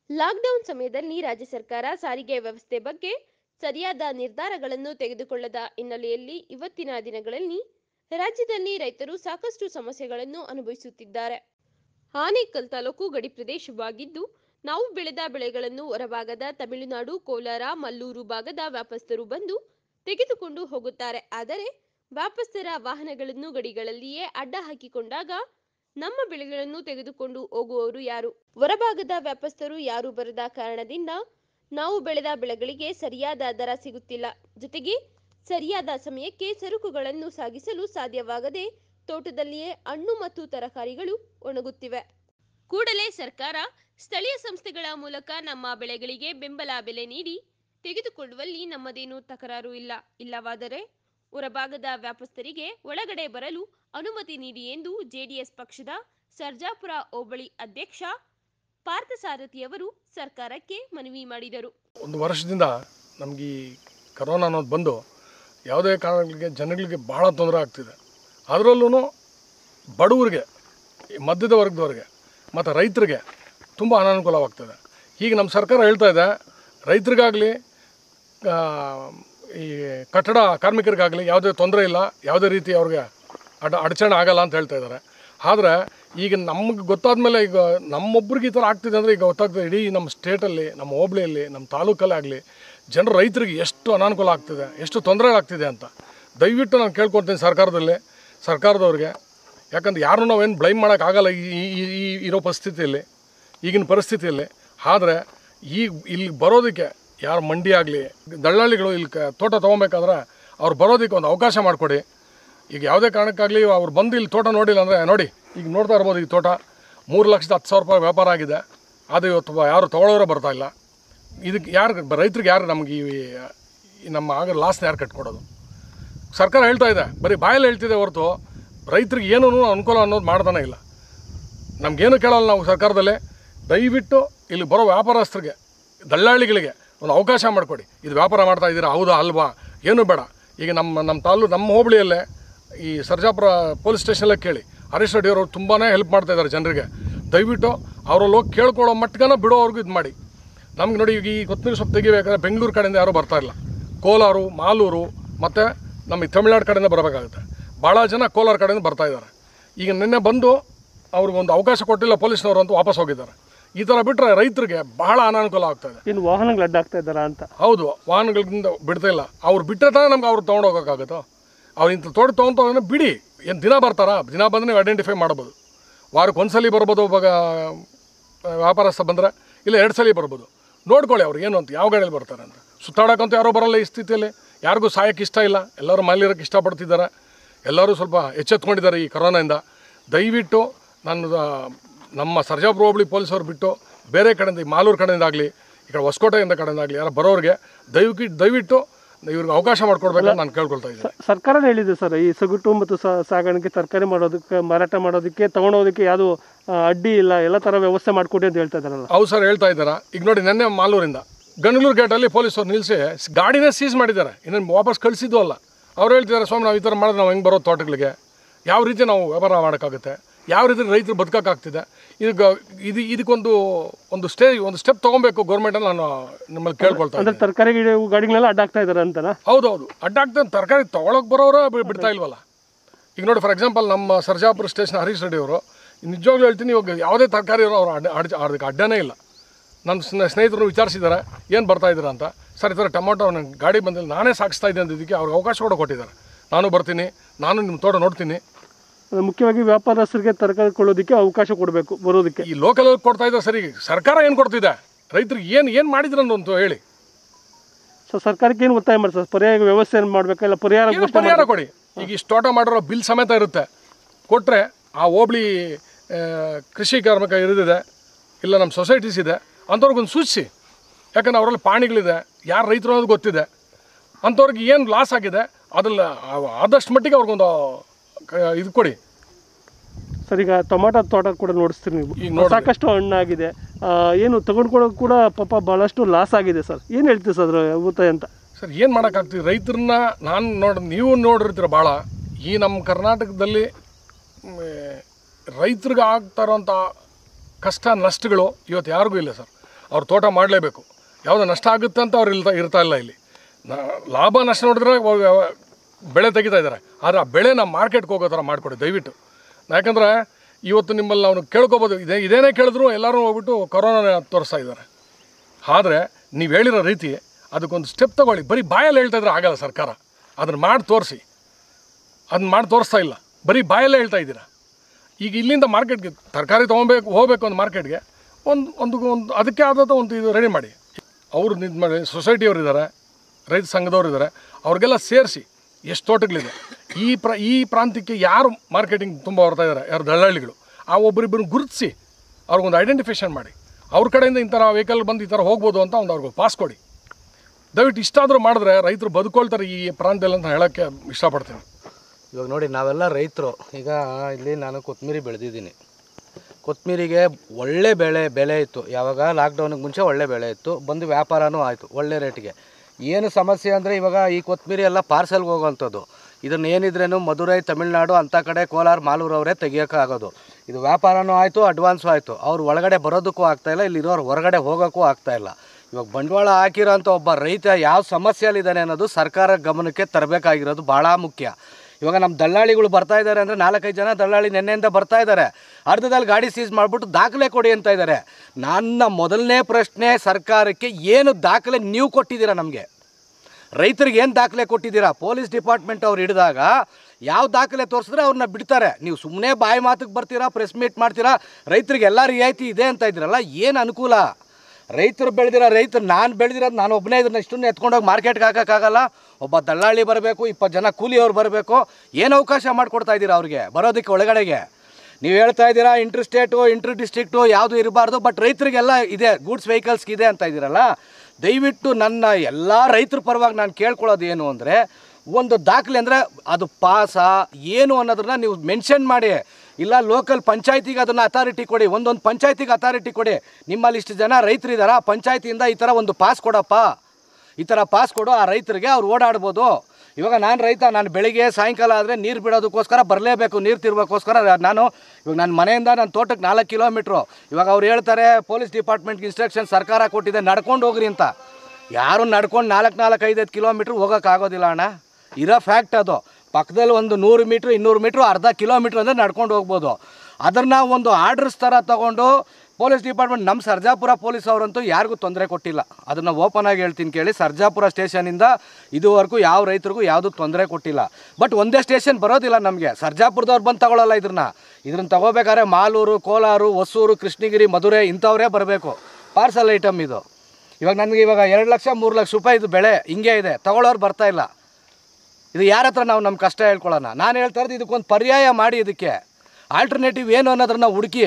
Lockdown ಸಮಯದಲ್ಲಿ ರಾಜ್ಯ ಸರ್ಕಾರ ಸಾರಿಗೆ ವ್ಯವಸ್ಥೆ ಬಗ್ಗೆ ಸರಿಯಾದ ನಿರ್ಧಾರಗಳನ್ನು ತೆಗೆದುಕೊಳ್ಳದ ಹಿನ್ನೆಲೆಯಲ್ಲಿ ಇವತ್ತಿನ ದಿನಗಳಲ್ಲಿ ರಾಜ್ಯದಲ್ಲಿ ರೈತರು ಸಾಕಷ್ಟು ಸಮಸ್ಯೆಗಳನ್ನು ಅನುಭವಿಸುತ್ತಿದ್ದಾರೆ ಆನೇಕಲ್ ತಾಲೂಕು ಗಡಿ ಪ್ರದೇಶವಾಗಿದ್ದು ನಾವು ಬೆಳೆದ ಬೆಳೆಗಳನ್ನು ಹೊರಭಾಗದ ತಮಿಳುನಾಡು ಕೋಲಾರ ಮಲ್ಲೂರು ಭಾಗದ ವ್ಯಾಪಾರಸ್ಥರು ಬಂದು ತೆಗೆದುಕೊಂಡು ಹೋಗುತ್ತಾರೆ ಆದರೆ ವ್ಯಾಪಾರಸ್ಥರ ವಾಹನಗಳನ್ನು ಗಡಿಗಳಲ್ಲಿಯೇ ಅಡ್ಡ ಹಾಕಿಕೊಂಡಾಗ ನಮ್ಮ ಬೆಳೆಗಳನ್ನು ತೆಗೆದುಕೊಂಡು ಹೋಗುವವರು ಯಾರು ಹೊರಭಾಗದ ವ್ಯಾಪಾರಸ್ಥರು ಯಾರು ಬರದ ಕಾರಣದಿಂದ ನಾವು ಬೆಳೆದ ಬೆಳೆಗಳಿಗೆ ಸರಿಯಾದ ದರ ಸಿಗುತ್ತಿಲ್ಲ ಜೊತೆಗೆ ಸರಿಯಾದ ಸಮಯಕ್ಕೆ ಸರಕುಗಳನ್ನು ಸಾಗಿಸಲು ಸಾಧ್ಯವಾಗದೆ ತೋಟದಲ್ಲಿಯೇ ಹಣ್ಣು ಮತ್ತು ತರಕಾರಿಗಳು ಒಣಗುತ್ತಿವೆ ಕೂಡಲೇ ಸರ್ಕಾರ ಸ್ಥಳೀಯ ಸಂಸ್ಥೆಗಳ ಮೂಲಕ ನಮ್ಮ ಬೆಳೆಗಳಿಗೆ ಬೆಂಬಲ ಬೆಲೆ ನೀಡಿ ತೆಗೆದುಕೊಳ್ಳುವಲ್ಲಿ ನಮ್ಮದೇನು ತಕರಾರು ಇಲ್ಲ ಇಲ್ಲವಾದರೆ ಹೊರಭಾಗದ ವ್ಯಾಪಾರಸ್ಥರಿಗೆ ಒಳಗಡೆ ಬರಲು ಅನುಮತಿ ನೀಡಿ ಎಂದು ಜೆಡಿಎಸ್ ಪಕ್ಷದ ಸರ್ಜಾಪುರ ಹೋಬಳಿ ಅಧ್ಯಕ್ಷ ಪಾರ್ಥಸಾರಥಿಯವರು ಸರ್ಕಾರಕ್ಕೆ ಮನವಿ ಮಾಡಿದರು ಒಂದು ವರ್ಷದಿಂದ ನಮಗೆ ಈ ಕರೋನಾ ಅನ್ನೋದು ಬಂದು ಯಾವುದೇ ಕಾರಣಗಳಿಗೆ ಜನಗಳಿಗೆ ಭಾಳ ತೊಂದರೆ ಆಗ್ತಿದೆ ಅದರಲ್ಲೂ ಬಡವರಿಗೆ ಈ ಮಧ್ಯದ ವರ್ಗದವ್ರಿಗೆ ಮತ್ತು ರೈತರಿಗೆ ತುಂಬ ಅನಾನುಕೂಲವಾಗ್ತದೆ ಈಗ ನಮ್ಮ ಸರ್ಕಾರ ಹೇಳ್ತಾ ಇದೆ ರೈತರಿಗಾಗಲಿ ಈ ಕಟ್ಟಡ ಕಾರ್ಮಿಕರಿಗಾಗಲಿ ಯಾವುದೇ ತೊಂದರೆ ಇಲ್ಲ ಯಾವುದೇ ರೀತಿ ಅವ್ರಿಗೆ ಅಡ ಅಡಚಣೆ ಆಗಲ್ಲ ಅಂತ ಹೇಳ್ತಾ ಇದ್ದಾರೆ ಆದರೆ ಈಗ ನಮಗೆ ಗೊತ್ತಾದ ಮೇಲೆ ಈಗ ನಮ್ಮೊಬ್ರಿಗೆ ಈ ಥರ ಆಗ್ತಿದೆ ಅಂದರೆ ಈಗ ಗೊತ್ತಾಗ್ತದೆ ಇಡೀ ನಮ್ಮ ಸ್ಟೇಟಲ್ಲಿ ನಮ್ಮ ಹೋಬಳಿಯಲ್ಲಿ ನಮ್ಮ ತಾಲೂಕಲ್ಲೇ ಆಗಲಿ ಜನರು ರೈತರಿಗೆ ಎಷ್ಟು ಅನಾನುಕೂಲ ಆಗ್ತಿದೆ ಎಷ್ಟು ತೊಂದರೆಗಳಾಗ್ತಿದೆ ಅಂತ ದಯವಿಟ್ಟು ನಾನು ಕೇಳ್ಕೊಳ್ತೀನಿ ಸರ್ಕಾರದಲ್ಲಿ ಸರ್ಕಾರದವ್ರಿಗೆ ಯಾಕಂದ್ರೆ ಯಾರನ್ನೂ ನಾವೇನು ಬ್ಲೈಮ್ ಮಾಡೋಕ್ಕಾಗಲ್ಲ ಈ ಈ- ಈ ಇರೋ ಪರಿಸ್ಥಿತಿಯಲ್ಲಿ ಈಗಿನ ಪರಿಸ್ಥಿತಿಯಲ್ಲಿ ಆದರೆ ಈಗ ಇಲ್ಲಿ ಬರೋದಕ್ಕೆ ಯಾರು ಮಂಡಿ ಆಗಲಿ ದಳ್ಳಾಳಿಗಳು ಇಲ್ಲಿ ಕ ತೋಟ ತೊಗೊಬೇಕಾದ್ರೆ ಅವ್ರು ಬರೋದಕ್ಕೆ ಒಂದು ಅವಕಾಶ ಮಾಡಿಕೊಡಿ ಈಗ ಯಾವುದೇ ಕಾರಣಕ್ಕಾಗಲಿ ಅವ್ರು ಬಂದು ಇಲ್ಲಿ ತೋಟ ನೋಡಿಲ್ಲ ಅಂದರೆ ನೋಡಿ ಈಗ ನೋಡ್ತಾ ಇರ್ಬೋದು ಈ ತೋಟ ಮೂರು ಲಕ್ಷದ ಹತ್ತು ಸಾವಿರ ರೂಪಾಯಿ ವ್ಯಾಪಾರ ಆಗಿದೆ ಅದು ಇವತ್ತು ಬ- ಯಾರು ತೊಗೊಳೋರೇ ಬರ್ತಾ ಇಲ್ಲ ಇದಕ್ಕೆ ಯಾರು ಬ- ರೈತರಿಗೆ ಯಾರು ನಮಗೆ ಈ ಈ ನಮ್ಮ ಆಗ ಲಾಸ್ನ ಯಾರು ಕಟ್ಕೊಡೋದು ಸರ್ಕಾರ ಹೇಳ್ತಾ ಇದೆ ಬರೀ ಬಾಯಲ್ಲಿ ಹೇಳ್ತಿದೆ ಹೊರತು ರೈತರಿಗೆ ಏನೂ ಅನುಕೂಲ ಅನ್ನೋದು ಮಾಡ್ತಾನೆ ಇಲ್ಲ ನಮಗೇನು ಕೇಳಲ್ಲ ನಾವು ಸರ್ಕಾರದಲ್ಲೇ ದಯವಿಟ್ಟು ಇಲ್ಲಿ ಬರೋ ವ್ಯಾಪಾರಸ್ಥರಿಗೆ ದಳ್ಳಾಳಿಗಳಿಗೆ ಒಂದು ಅವಕಾಶ ಮಾಡಿಕೊಡಿ ಇದು ವ್ಯಾಪಾರ ಮಾಡ್ತಾ ಇದ್ದೀರಾ ಹೌದಾ ಅಲ್ವಾ ಏನೂ ಬೇಡ ಈಗ ನಮ್ಮ ನಮ್ಮ ತಾಲೂ ನಮ್ಮ ಹೋಬಳಿಯಲ್ಲೇ ಈ ಸರ್ಜಾಪುರ ಪೊಲೀಸ್ ಸ್ಟೇಷನಲ್ಲೇ ಕೇಳಿ ಹರೀಶ್ ರೆಡ್ಡಿ ಅವರು ತುಂಬಾ ಹೆಲ್ಪ್ ಮಾಡ್ತಾ ಇದ್ದಾರೆ ಜನರಿಗೆ ದಯವಿಟ್ಟು ಅವರಲ್ಲಿ ಹೋಗಿ ಕೇಳ್ಕೊಳ್ಳೋ ಮಟ್ಟಗನ ಬಿಡೋವರೆಗೂ ಇದು ಮಾಡಿ ನಮ್ಗೆ ನೋಡಿ ಈಗ ಈ ಕೊತ್ತಂಬರಿ ಸೊಪ್ಪು ತೆಗಿಬೇಕಾದ್ರೆ ಬೆಂಗಳೂರು ಕಡೆಯಿಂದ ಯಾರೂ ಬರ್ತಾ ಇಲ್ಲ ಕೋಲಾರು ಮಾಲೂರು ಮತ್ತು ನಮ್ಮ ಈ ತಮಿಳ್ನಾಡು ಕಡೆಯಿಂದ ಬರಬೇಕಾಗುತ್ತೆ ಭಾಳ ಜನ ಕೋಲಾರ ಕಡೆಯಿಂದ ಬರ್ತಾ ಇದ್ದಾರೆ ಈಗ ನಿನ್ನೆ ಬಂದು ಅವ್ರಿಗೊಂದು ಅವಕಾಶ ಕೊಟ್ಟಿಲ್ಲ ಪೊಲೀಸ್ನವರು ಅಂತ ವಾಪಸ್ ಹೋಗಿದ್ದಾರೆ ಈ ಥರ ಬಿಟ್ಟರೆ ರೈತರಿಗೆ ಬಹಳ ಅನಾನುಕೂಲ ಆಗ್ತಾ ಇದೆ ಇನ್ನು ವಾಹನಗಳು ಅಡ್ಡಾಗ್ತಾ ಇದ್ದಾರಾ ಅಂತ ಹೌದು ವಾಹನಗಳಿಂದ ಬಿಡ್ತಾ ಇಲ್ಲ ಅವ್ರು ಬಿಟ್ಟರೆ ತಾನೇ ನಮ್ಗೆ ಅವ್ರು ತೊಗೊಂಡು ಹೋಗೋಕ್ಕಾಗುತ್ತೋ ಅವ್ರು ಇಂಥ ತೋಟ ತೊಗೊಂಡು ಬಿಡಿ ಏನು ದಿನ ಬರ್ತಾರಾ ದಿನ ಬಂದರೆ ನೀವು ಐಡೆಂಟಿಫೈ ಮಾಡ್ಬೋದು ವಾರಕ್ಕೆ ಒಂದು ಸಲ ಬರ್ಬೋದು ಒಬ್ಬ ವ್ಯಾಪಾರಸ್ಥ ಬಂದರೆ ಇಲ್ಲ ಎರಡು ಸಲ ಬರ್ಬೋದು ನೋಡ್ಕೊಳ್ಳಿ ಅವ್ರು ಏನು ಅಂತ ಯಾವ ಗಾಡಿಯಲ್ಲಿ ಬರ್ತಾರೆ ಅಂತ ಸುತ್ತಾಡೋಕ್ಕಂತೂ ಯಾರೋ ಬರಲ್ಲ ಈ ಸ್ಥಿತಿಯಲ್ಲಿ ಯಾರಿಗೂ ಸಾಯಕ್ಕೆ ಇಷ್ಟ ಇಲ್ಲ ಎಲ್ಲರೂ ಮನೇಲಿರೋಕ್ಕೆ ಇಷ್ಟಪಡ್ತಿದ್ದಾರೆ ಎಲ್ಲರೂ ಸ್ವಲ್ಪ ಎಚ್ಚೆತ್ಕೊಂಡಿದ್ದಾರೆ ಈ ಕರೋನಾಯಿಂದ ದಯವಿಟ್ಟು ನಾನು ಆ, ನಮ್ಮ ಸರ್ಜಾಪುರ ಹೋಬಳಿ ಪೊಲೀಸವ್ರು ಬಿಟ್ಟು ಬೇರೆ ಕಡೆಯಿಂದ ಈ ಮಾಲೂರು ಕಡೆಯಿಂದ ಆಗಲಿ ಈ ಕಡೆ ಹೊಸಕೋಟೆಯಿಂದ ಕಡೆಯಿಂದ ಆಗಲಿ ಯಾರು ಬರೋರಿಗೆ ದಯವಿಟ್ಟು ದಯವಿಟ್ಟು ಇವ್ರಿಗೆ ಅವಕಾಶ ಮಾಡಿಕೊಡ್ಬೇಕಂತ ನಾನು ಕೇಳ್ಕೊಳ್ತಾ ಇದ್ದೀನಿ ಸರ್ಕಾರನೇ ಹೇಳಿದೆ ಸರ್ ಈ ಸಗಟು ಮತ್ತು ಸ- ಸಾಗಾಣಿಕೆ ತರಕಾರಿ ಮಾಡೋದಕ್ಕೆ ಮಾರಾಟ ಮಾಡೋದಕ್ಕೆ ತಗೊಂಡೋಗೋದಕ್ಕೆ ಯಾವುದು ಅಡ್ಡಿ ಇಲ್ಲ ಎಲ್ಲ ಥರ ವ್ಯವಸ್ಥೆ ಮಾಡಿಕೊಡಿ ಅಂತ ಹೇಳ್ತಾ ಇದ್ದಾರಲ್ಲ ಹೌದು ಸರ್ ಹೇಳ್ತಾ ಇದ್ದಾರಾ ಈಗ ನೋಡಿ ನೆನ್ನೆ ಮಾಲೂರಿಂದ ಗಂಗಲೂರು ಗೇಟಲ್ಲಿ ಪೊಲೀಸರು ನಿಲ್ಲಿಸಿ ಗಾಡಿನೇ ಸೀಸ್ ಮಾಡಿದ್ದಾರೆ ಇನ್ನೇನು ವಾಪಸ್ ಕಳಿಸಿದ್ದು ಅಲ್ಲ ಅವ್ರು ಹೇಳ್ತಿದ್ದಾರೆ ಸ್ವಾಮಿ ನಾವು ಈ ಥರ ಮಾಡಿದ್ರೆ ನಾವು ಹೆಂಗೆ ಬರೋದು ತೋಟಗಳಿಗೆ ಯಾವ ರೀತಿ ನಾವು ವ್ಯಾಪಾರ ಮಾಡೋಕ್ಕಾಗುತ್ತೆ ಯಾವ ರೀತಿ ರೈತರು ಬದುಕೋಕ್ಕಾಗ್ತಿದೆ ಇದಕ್ಕೆ ಇದು ಇದಕ್ಕೊಂದು ಒಂದು ಸ್ಟೇ ಒಂದು ಸ್ಟೆಪ್ ತೊಗೊಬೇಕು ಗೌರ್ಮೆಂಟಲ್ಲಿ ನಾನು ನಿಮ್ಮಲ್ಲಿ ಕೇಳ್ಕೊಳ್ತಾ ಅಂದ್ರೆ ಇದ್ದೀನಿ ತರಕಾರಿ ಗಿಡ ಗಾಡಿಗಳೆಲ್ಲ ಅಡ್ಡಾಗ್ತಾ ಇದ್ದಾರೆ ಅಂತನಾ ಹೌದೌದು ಅಡ್ಡಾಗ್ತದೆ ತರಕಾರಿ ತೊಗೊಳಕ್ಕೆ ಬರೋರ ಬಿಡ್ತಾ ಇಲ್ವಲ್ಲ ಈಗ ನೋಡಿ ಫಾರ್ ಎಕ್ಸಾಂಪಲ್ ನಮ್ಮ ಸರ್ಜಾಪುರ ಸ್ಟೇಷನ್ ಹರೀಶ್ ರೆಡ್ಡಿ ಅವರು ನಿಜವಾಗ್ಲೂ ಹೇಳ್ತೀನಿ ಇವಾಗ ಯಾವುದೇ ತರಕಾರಿ ಇರೋ ಅವ್ರು ಅಡ್ಡ ಅಡ್ಡ ಅದಕ್ಕೆ ಅಡ್ಡನೇ ಇಲ್ಲ ನನ್ನ ಸ್ನೇ- ಸ್ನೇಹಿತರು ವಿಚಾರಿಸಿದ್ದಾರೆ ಏನು ಬರ್ತಾ ಇದ್ದೀರಾ ಅಂತ ಸರ್ ಈ ಥರ ಟೊಮೊಟೊ ನನ್ನ ಗಾಡಿ ಬಂದಿಲ್ಲ ನಾನೇ ಸಾಗಿಸ್ತಾ ಇದ್ದೆ ಅಂದಿದ್ದಕ್ಕೆ ಅವ್ರಿಗೆ ಅವಕಾಶ ಕೂಡ ಕೊಟ್ಟಿದ್ದಾರೆ ನಾನು ಬರ್ತೀನಿ ನಾನು ನಿಮ್ಮ ತೋಟ ನೋಡ್ತೀನಿ ಅಂದ್ರೆ ಮುಖ್ಯವಾಗಿ ವ್ಯಾಪಾರಸ್ಥರಿಗೆ ತರಕಾರಿ ಕೊಳ್ಳೋದಕ್ಕೆ ಅವಕಾಶ ಕೊಡಬೇಕು ಬರೋದಕ್ಕೆ ಈ ಲೋಕಲಲ್ಲಿ ಕೊಡ್ತಾ ಇದ್ದಾರೆ ಸರಿ ಸರ್ಕಾರ ಏನು ಕೊಡ್ತಿದೆ ರೈತರಿಗೆ ಏನು ಏನು ಮಾಡಿದ್ರಂತ ಅಂತ ಹೇಳಿ ಸೊ ಸರ್ಕಾರಕ್ಕೆ ಏನು ಒತ್ತಾಯ ಮಾಡಿ ಸರ್ ಪರ್ಯಾಯ ವ್ಯವಸ್ಥೆ ಏನು ಮಾಡಬೇಕಾ ಇಲ್ಲ ಪರಿಹಾರ ಏನು ಘೋಷಣೆ ಪರಿಹಾರ ಕೊಡಿ ಈಗ ಇಷ್ಟು ತೋಟ ಮಾಡಿರೋ ಬಿಲ್ ಸಮೇತ ಇರುತ್ತೆ ಕೊಟ್ಟರೆ ಆ ಹೋಬಳಿ ಆ, ಕೃಷಿ ಕಾರ್ಮಿಕ ಇರಿದಿದೆ ಇಲ್ಲ ನಮ್ಮ ಸೊಸೈಟೀಸ್ ಇದೆ ಅಂಥವ್ರಿಗೊಂದು ಸೂಚಿಸಿ ಯಾಕಂದ್ರೆ ಅವರಲ್ಲಿ ಪಾಣಿಗಳಿದೆ ಯಾರು ರೈತರು ಅನ್ನೋದು ಗೊತ್ತಿದೆ ಅಂಥವ್ರಿಗೆ ಏನು ಲಾಸ್ ಆಗಿದೆ ಅದನ್ನ ಆ- ಆದಷ್ಟು ಮಟ್ಟಿಗೆ ಅವ್ರಿಗೊಂದು ಕ- ಇದು ಕೊಡಿ ಸರ್ ಈಗ ಟೊಮಾಟೊ ತೋಟ ಕೂಡ ನೋಡಿಸ್ತೀರಿ ಈಗ ನೀವು ನೋಡಿದೆ. ಸಾಕಷ್ಟು ಹಣ್ಣಾಗಿದೆ ಆ, ಏನು ತಗೊಂಡ್ಕೊಳ್ಳೋಕೆ ಕೂಡ ಪಾಪ ಭಾಳಷ್ಟು ಲಾಸ್ ಆಗಿದೆ ಸರ್ ಏನು ಹೇಳ್ತೀವಿ ಸರ್ ಅದ್ರ ಉಳಿತಾಯ ಅಂತ ಸರ್ ಏನು ಮಾಡೋಕ್ಕಾಗ್ತದೆ ರೈತರನ್ನ ನಾನು ನೋಡಿ ನೀವು ನೋಡಿರ್ತೀರ ಭಾಳ ಈ ನಮ್ಮ ಕರ್ನಾಟಕದಲ್ಲಿ ರೈತರಿಗೆ ಆಗ್ತಾ ಇರೋಂಥ ಕಷ್ಟ ನಷ್ಟಗಳು ಇವತ್ತು ಯಾರಿಗೂ ಇಲ್ಲ ಸರ್ ಅವ್ರು ತೋಟ ಮಾಡಲೇಬೇಕು ಯಾವುದೋ ನಷ್ಟ ಆಗುತ್ತೆ ಅಂತ ಅವ್ರು ಇಲ್ತಾ ಇರ್ತಾ ಇಲ್ಲ ಇಲ್ಲಿ ನ- ಲಾಭ ನಷ್ಟ ನೋಡಿದ್ರೆ ಅವ- ಬೆಳೆ ತೆಗಿತಾ ಇದ್ದಾರೆ ಆದರೆ ಆ ಬೆಳೆನ ಮಾರ್ಕೆಟ್ಗೆ ಹೋಗೋ ಥರ ಮಾಡಿಕೊಡಿ ದಯವಿಟ್ಟು ಯಾಕಂದರೆ ಇವತ್ತು ನಿಮ್ಮಲ್ಲಿ ನಾವು ಕೇಳ್ಕೊಬೋದು ಇದೇ ಇದೇನೇ ಕೇಳಿದ್ರು ಎಲ್ಲರೂ ಹೋಗ್ಬಿಟ್ಟು ಕೊರೋನಾನ ತೋರಿಸ್ತಾ ಇದ್ದಾರೆ ಆದರೆ ನೀವು ಹೇಳಿರೋ ರೀತಿ ಅದಕ್ಕೊಂದು ಸ್ಟೆಪ್ ತಗೊಳ್ಳಿ ಬರೀ ಬಾಯಲ್ಲಿ ಹೇಳ್ತಾ ಇದ್ರೆ ಆಗಲ್ಲ ಸರ್ಕಾರ ಅದನ್ನು ಮಾಡಿ ತೋರಿಸಿ ಅದನ್ನ ಮಾಡಿ ತೋರಿಸ್ತಾ ಇಲ್ಲ ಬರೀ ಬಾಯಲ್ಲೇ ಹೇಳ್ತಾ ಇದ್ದೀರಾ ಈಗ ಇಲ್ಲಿಂದ ಮಾರ್ಕೆಟ್ಗೆ ತರಕಾರಿ ತೊಗೊಬೇಕು ಹೋಗ್ಬೇಕು ಒಂದು ಮಾರ್ಕೆಟ್ಗೆ ಒಂದು ಒಂದು ಒಂದು ಅದಕ್ಕೆ ಆದಂಥ ಒಂದು ಇದು ರೆಡಿ ಮಾಡಿ ಅವರು ಇದು ಮಾಡಿ ಸೊಸೈಟಿಯವರು ಇದ್ದಾರೆ ರೈತ ಸಂಘದವ್ರು ಇದ್ದಾರೆ ಅವ್ರಿಗೆಲ್ಲ ಸೇರಿಸಿ ಎಷ್ಟು ತೋಟಗಳಿದೆ ಈ ಪ್ರ ಈ ಪ್ರಾಂತ್ಯಕ್ಕೆ ಯಾರು ಮಾರ್ಕೆಟಿಂಗ್ ತುಂಬ ಬರ್ತಾ ಇದ್ದಾರೆ ಯಾರು ದಳ್ಳಾಳಿಗಳು ಆ ಒಬ್ಬರಿಬ್ಬರು ಗುರುತಿಸಿ ಅವ್ರಿಗೊಂದು ಐಡೆಂಟಿಫಿಕೇಷನ್ ಮಾಡಿ ಅವ್ರ ಕಡೆಯಿಂದ ಈ ಥರ ವೆಹಿಕಲ್ ಬಂದು ಈ ಥರ ಹೋಗ್ಬೋದು ಅಂತ ಒಂದು ಅವ್ರಿಗೆ ಪಾಸ್ ಕೊಡಿ ದಯವಿಟ್ಟು ಇಷ್ಟಾದರೂ ಮಾಡಿದ್ರೆ ರೈತರು ಬದುಕೊಳ್ತಾರೆ ಈ ಪ್ರಾಂತ್ಯದಲ್ಲಿ ಅಂತ ಹೇಳೋಕ್ಕೆ ಇಷ್ಟಪಡ್ತೀನಿ ಇವಾಗ ನೋಡಿ ನಾವೆಲ್ಲ ರೈತರು ಈಗ ಇಲ್ಲಿ ನಾನು ಕೊತ್ತಂಬರಿ ಬೆಳೆದಿದ್ದೀನಿ ಕೊತ್ತಂಬರಿಗೆ ಒಳ್ಳೆ ಬೆಳೆ ಬೆಲೆ ಇತ್ತು ಯಾವಾಗ ಲಾಕ್ಡೌನಿಗೆ ಮುಂಚೆ ಒಳ್ಳೆ ಬೆಳೆ ಇತ್ತು ಬಂದು ವ್ಯಾಪಾರನೂ ಆಯಿತು ಒಳ್ಳೆ ರೇಟಿಗೆ ಏನು ಸಮಸ್ಯೆ ಅಂದರೆ ಇವಾಗ ಈ ಕೊತ್ತಂಬರಿ ಎಲ್ಲ ಪಾರ್ಸೆಲ್ಗೆ ಹೋಗೋವಂಥದ್ದು ಇದನ್ನು ಏನಿದ್ರೇನು ಮಧುರೈ ತಮಿಳ್ನಾಡು ಅಂಥ ಕಡೆ ಕೋಲಾರ ಮಾಲೂರವರೇ ತೆಗಿಯೋಕ್ಕಾಗೋದು ಇದು ವ್ಯಾಪಾರನೂ ಆಯಿತು ಅಡ್ವಾನ್ಸು ಆಯಿತು ಅವ್ರು ಒಳಗಡೆ ಬರೋದಕ್ಕೂ ಆಗ್ತಾಯಿಲ್ಲ ಇಲ್ಲಿರೋರು ಹೊರಗಡೆ ಹೋಗೋಕ್ಕೂ ಆಗ್ತಾಯಿಲ್ಲ ಇವಾಗ ಬಂಡವಾಳ ಹಾಕಿರೋಂಥ ಒಬ್ಬ ರೈತ ಯಾವ ಸಮಸ್ಯೆಯಲ್ಲಿದ್ದಾನೆ ಅನ್ನೋದು ಸರ್ಕಾರ ಗಮನಕ್ಕೆ ತರಬೇಕಾಗಿರೋದು ಭಾಳ ಮುಖ್ಯ ಇವಾಗ ನಮ್ಮ ದಳ್ಳಾಳಿಗಳು ಬರ್ತಾ ಇದ್ದಾರೆ ಅಂದರೆ ನಾಲ್ಕೈದು ಜನ ದಳ್ಳಾಳಿ ನಿನ್ನೆಯಿಂದ ಬರ್ತಾ ಇದ್ದಾರೆ ಅರ್ಧದಲ್ಲಿ ಗಾಡಿ ಸೀಸ್ ಮಾಡಿಬಿಟ್ಟು ದಾಖಲೆ ಕೊಡಿ ಅಂತ ಇದ್ದಾರೆ ನನ್ನ ಮೊದಲನೇ ಪ್ರಶ್ನೆ ಸರ್ಕಾರಕ್ಕೆ ಏನು ದಾಖಲೆ ನೀವು ಕೊಟ್ಟಿದ್ದೀರಾ ನಮಗೆ ರೈತರಿಗೆ ಏನು ದಾಖಲೆ ಕೊಟ್ಟಿದ್ದೀರಾ ಪೊಲೀಸ್ ಡಿಪಾರ್ಟ್ಮೆಂಟ್ ಅವ್ರು ಹಿಡಿದಾಗ ಯಾವ ದಾಖಲೆ ತೋರಿಸಿದ್ರೆ ಅವ್ರನ್ನ ಬಿಡ್ತಾರೆ ನೀವು ಸುಮ್ಮನೆ ಬಾಯಿ ಮಾತಿಗೆ ಬರ್ತೀರಾ ಪ್ರೆಸ್ ಮೀಟ್ ಮಾಡ್ತೀರಾ ರೈತರಿಗೆ ಎಲ್ಲ ರಿಯಾಯಿತಿ ಇದೆ ಅಂತ ಇದ್ದೀರಲ್ಲ ಏನು ಅನುಕೂಲ ರೈತರು ಬೆಳೆದಿರೋ ರೈತರು ನಾನು ಬೆಳೆದಿರೋದು ನಾನು ಒಬ್ಬನೇ ಇದನ್ನ ಇಷ್ಟನ್ನು ಎತ್ಕೊಂಡೋಗಿ ಮಾರ್ಕೆಟ್ಗೆ ಹಾಕೋಕ್ಕಾಗಲ್ಲ ಒಬ್ಬ ದಳ್ಳಾಳಿ ಬರಬೇಕು ಇಪ್ಪತ್ತು ಜನ ಕೂಲಿಯವ್ರು ಬರಬೇಕು ಏನು ಅವಕಾಶ ಮಾಡಿಕೊಡ್ತಾ ಇದ್ದೀರಾ ಅವ್ರಿಗೆ ಬರೋದಕ್ಕೆ ಒಳಗಡೆಗೆ ನೀವು ಹೇಳ್ತಾ ಇದ್ದೀರಾ ಇಂಟ್ರ್ ಸ್ಟೇಟು ಇಂಟ್ರ್ ಡಿಸ್ಟ್ರಿಕ್ಟು ಯಾವುದು ಇರಬಾರ್ದು ಬಟ್ ರೈತರಿಗೆಲ್ಲ ಇದೆ ಗೂಡ್ಸ್ ವೆಹಿಕಲ್ಸ್ಗೆ ಇದೆ ಅಂತ ಇದ್ದೀರಲ್ಲ ದಯವಿಟ್ಟು ನನ್ನ ಎಲ್ಲ ರೈತರ ಪರವಾಗಿ ನಾನು ಕೇಳ್ಕೊಳ್ಳೋದು ಏನು ಅಂದರೆ ಒಂದು ದಾಖಲೆ ಅಂದರೆ ಅದು ಪಾಸ ಏನು ಅನ್ನೋದನ್ನ ನೀವು ಮೆನ್ಷನ್ ಮಾಡಿ ಇಲ್ಲ ಲೋಕಲ್ ಪಂಚಾಯತಿಗೆ ಅದನ್ನು ಅಥಾರಿಟಿ ಕೊಡಿ ಒಂದೊಂದು ಪಂಚಾಯತಿಗೆ ಅಥಾರಿಟಿ ಕೊಡಿ ನಿಮ್ಮಲ್ಲಿ ಇಷ್ಟು ಜನ ರೈತರಿದ್ದಾರಾ ಪಂಚಾಯತಿಯಿಂದ ಈ ಥರ ಒಂದು ಪಾಸ್ ಕೊಡಪ್ಪ ಈ ಥರ ಪಾಸ್ ಕೊಡು ಆ ರೈತರಿಗೆ ಅವ್ರು ಓಡಾಡ್ಬೋದು ಇವಾಗ ನಾನು ರೈತ ನಾನು ಬೆಳಿಗ್ಗೆ ಸಾಯಂಕಾಲ ಆದರೆ ನೀರು ಬಿಡೋದಕ್ಕೋಸ್ಕರ ಬರಲೇಬೇಕು ನೀರು ತಿರ್ಬೇಕೋಸ್ಕರ ನಾನು ಇವಾಗ ನನ್ನ ಮನೆಯಿಂದ ನನ್ನ ತೋಟಕ್ಕೆ ನಾಲ್ಕು ಕಿಲೋಮೀಟ್ರು ಇವಾಗ ಅವ್ರು ಹೇಳ್ತಾರೆ ಪೊಲೀಸ್ ಡಿಪಾರ್ಟ್ಮೆಂಟ್ಗೆ ಇನ್ಸ್ಟ್ರಕ್ಷನ್ ಸರ್ಕಾರ ಕೊಟ್ಟಿದೆ ನಡ್ಕೊಂಡು ಹೋಗ್ರಿ ಅಂತ ಯಾರು ನಡ್ಕೊಂಡು ನಾಲ್ಕು ನಾಲ್ಕು ಐದೈದು ಕಿಲೋಮೀಟ್ರ್ ಹೋಗೋಕ್ಕಾಗೋದಿಲ್ಲ ಅಣ್ಣ ಇರೋ ಫ್ಯಾಕ್ಟ್ ಅದು ಪಕ್ಕದಲ್ಲಿ ಒಂದು ನೂರು ಮೀಟ್ರ್ ಇನ್ನೂರು ಮೀಟ್ರ್ ಅರ್ಧ ಕಿಲೋಮೀಟ್ರ್ ಅಂದರೆ ನಡ್ಕೊಂಡು ಹೋಗ್ಬೋದು ಅದನ್ನು ಒಂದು ಆರ್ಡರ್ಸ್ ಥರ ತೊಗೊಂಡು ಪೊಲೀಸ್ ಡಿಪಾರ್ಟ್ಮೆಂಟ್ ನಮ್ಮ ಸರ್ಜಾಪುರ ಪೊಲೀಸ್ ಅವರಂತೂ ಯಾರಿಗೂ ತೊಂದರೆ ಕೊಟ್ಟಿಲ್ಲ ಅದನ್ನು ಓಪನ್ ಆಗಿ ಹೇಳ್ತೀನಿ ಕೇಳಿ ಸರ್ಜಾಪುರ ಸ್ಟೇಷನಿಂದ ಇದುವರೆಗೂ ಯಾವ ರೈತರಿಗೂ ಯಾವುದೂ ತೊಂದರೆ ಕೊಟ್ಟಿಲ್ಲ ಬಟ್ ಒಂದೇ ಸ್ಟೇಷನ್ ಬರೋದಿಲ್ಲ ನಮಗೆ ಸರ್ಜಾಪುರದವ್ರು ಬಂದು ತಗೊಳ್ಳಲ್ಲ ಇದನ್ನ ಇದನ್ನ ತಗೋಬೇಕಾದ್ರೆ ಮಾಲೂರು ಕೋಲಾರು ಹೊಸೂರು ಕೃಷ್ಣಗಿರಿ ಮಧುರೆ ಇಂಥವರೇ ಬರಬೇಕು ಪಾರ್ಸಲ್ ಐಟಮ್ ಇದು ಇವಾಗ ನನಗೆ ಇವಾಗ ಎರಡು ಲಕ್ಷ ಮೂರು ಲಕ್ಷ ರೂಪಾಯಿ ಇದು ಬೆಳೆ ಹಿಂಗೆ ಇದೆ ತಗೊಳ್ಳೋರು ಬರ್ತಾ ಇಲ್ಲ ಇದು ಯಾರ ಹತ್ರ ನಾವು ನಮ್ಮ ಕಷ್ಟ ಹೇಳ್ಕೊಳ್ಳೋಣ ನಾನು ಹೇಳ್ತಾ ಇರೋದು ಇದಕ್ಕೊಂದು ಪರ್ಯಾಯ ಮಾಡಿ ಇದಕ್ಕೆ ಆಲ್ಟರ್ನೇಟಿವ್ ಏನು ಅನ್ನೋದನ್ನ ಹುಡುಕಿ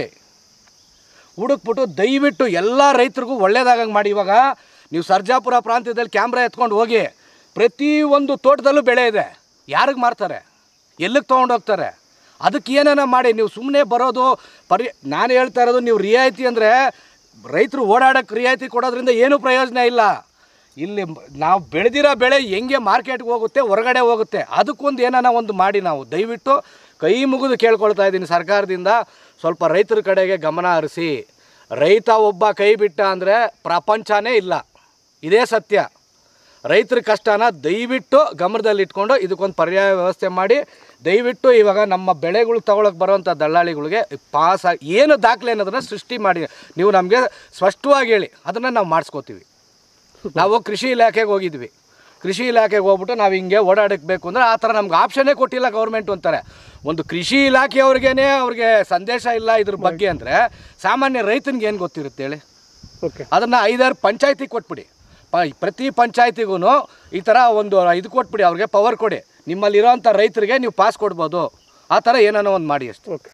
ಹುಡುಕ್ಬಿಟ್ಟು ದಯವಿಟ್ಟು ಎಲ್ಲ ರೈತರಿಗೂ ಒಳ್ಳೇದಾಗಂಗೆ ಮಾಡಿ ಇವಾಗ ನೀವು ಸರ್ಜಾಪುರ ಪ್ರಾಂತ್ಯದಲ್ಲಿ ಕ್ಯಾಮ್ರಾ ಎತ್ಕೊಂಡು ಹೋಗಿ ಪ್ರತಿ ಒಂದು ತೋಟದಲ್ಲೂ ಬೆಳೆ ಇದೆ ಯಾರಿಗೆ ಮಾರ್ತಾರೆ ಎಲ್ಲಿಗೆ ತೊಗೊಂಡೋಗ್ತಾರೆ ಅದಕ್ಕೆ ಏನೇನ ಮಾಡಿ ನೀವು ಸುಮ್ಮನೆ ಬರೋದು ಪರಿ ನಾನು ಹೇಳ್ತಾ ಇರೋದು ನೀವು ರಿಯಾಯಿತಿ ಅಂದರೆ ರೈತರು ಓಡಾಡೋಕ್ಕೆ ರಿಯಾಯಿತಿ ಕೊಡೋದ್ರಿಂದ ಏನೂ ಪ್ರಯೋಜನ ಇಲ್ಲ ಇಲ್ಲಿ ಮ್- ನಾವು ಬೆಳೆದಿರೋ ಬೆಳೆ ಹೆಂಗೆ ಮಾರ್ಕೆಟ್ಗೆ ಹೋಗುತ್ತೆ ಹೊರಗಡೆ ಹೋಗುತ್ತೆ ಅದಕ್ಕೊಂದು ಏನಾನ ಒಂದು ಮಾಡಿ ನಾವು ದಯವಿಟ್ಟು ಕೈ ಮುಗಿದು ಕೇಳ್ಕೊಳ್ತಾ ಇದ್ದೀನಿ ಸರ್ಕಾರದಿಂದ ಸ್ವಲ್ಪ ರೈತರ ಕಡೆಗೆ ಗಮನ ಹರಿಸಿ ರೈತ ಒಬ್ಬ ಕೈ ಬಿಟ್ಟ ಅಂದರೆ ಪ್ರಪಂಚನೇ ಇಲ್ಲ ಇದೇ ಸತ್ಯ ರೈತರ ಕಷ್ಟನ ದಯವಿಟ್ಟು ಗಮನದಲ್ಲಿಟ್ಕೊಂಡು ಇದಕ್ಕೊಂದು ಪರ್ಯಾಯ ವ್ಯವಸ್ಥೆ ಮಾಡಿ ದಯವಿಟ್ಟು ಇವಾಗ ನಮ್ಮ ಬೆಳೆಗಳು ತಗೊಳಕ್ಕೆ ಬರೋವಂಥ ದಳ್ಳಾಳಿಗಳಿಗೆ ಪಾಸ್ ಆಗಿ ಏನು ದಾಖಲೆ ಅನ್ನೋದನ್ನು ಸೃಷ್ಟಿ ಮಾಡಿ ನೀವು ನಮಗೆ ಸ್ಪಷ್ಟವಾಗಿ ಹೇಳಿ ಅದನ್ನು ನಾವು ಮಾಡಿಸ್ಕೋತೀವಿ ನಾವು ಕೃಷಿ ಇಲಾಖೆಗೆ ಹೋಗಿದ್ವಿ ಕೃಷಿ ಇಲಾಖೆಗೆ ಹೋಗ್ಬಿಟ್ಟು ನಾವು ಹಿಂಗೆ ಓಡಾಡಬೇಕು ಅಂದರೆ ಆ ಥರ ನಮ್ಗೆ ಆಪ್ಷನ್ನೇ ಕೊಟ್ಟಿಲ್ಲ ಗೌರ್ಮೆಂಟ್ ಅಂತಾರೆ ಒಂದು ಕೃಷಿ ಇಲಾಖೆಯವ್ರಿಗೇನೆ ಅವ್ರಿಗೆ ಸಂದೇಶ ಇಲ್ಲ ಇದ್ರ ಬಗ್ಗೆ ಅಂದರೆ ಸಾಮಾನ್ಯ ರೈತನಿಗೆ ಏನು ಗೊತ್ತಿರುತ್ತೆ ಹೇಳಿ ಓಕೆ ಅದನ್ನು ಐದಾರು ಪಂಚಾಯತಿಗೆ ಕೊಟ್ಬಿಡಿ ಪ ಪ್ರತಿ ಪಂಚಾಯತಿಗೂ ಈ ಥರ ಒಂದು ಇದು ಕೊಟ್ಬಿಡಿ ಅವ್ರಿಗೆ ಪವರ್ ಕೊಡಿ ನಿಮ್ಮಲ್ಲಿರೋಂಥ ರೈತರಿಗೆ ನೀವು ಪಾಸ್ ಕೊಡ್ಬೋದು ಆ ಥರ ಏನಾನೋ ಒಂದು ಮಾಡಿ ಅಷ್ಟೇ ಓಕೆ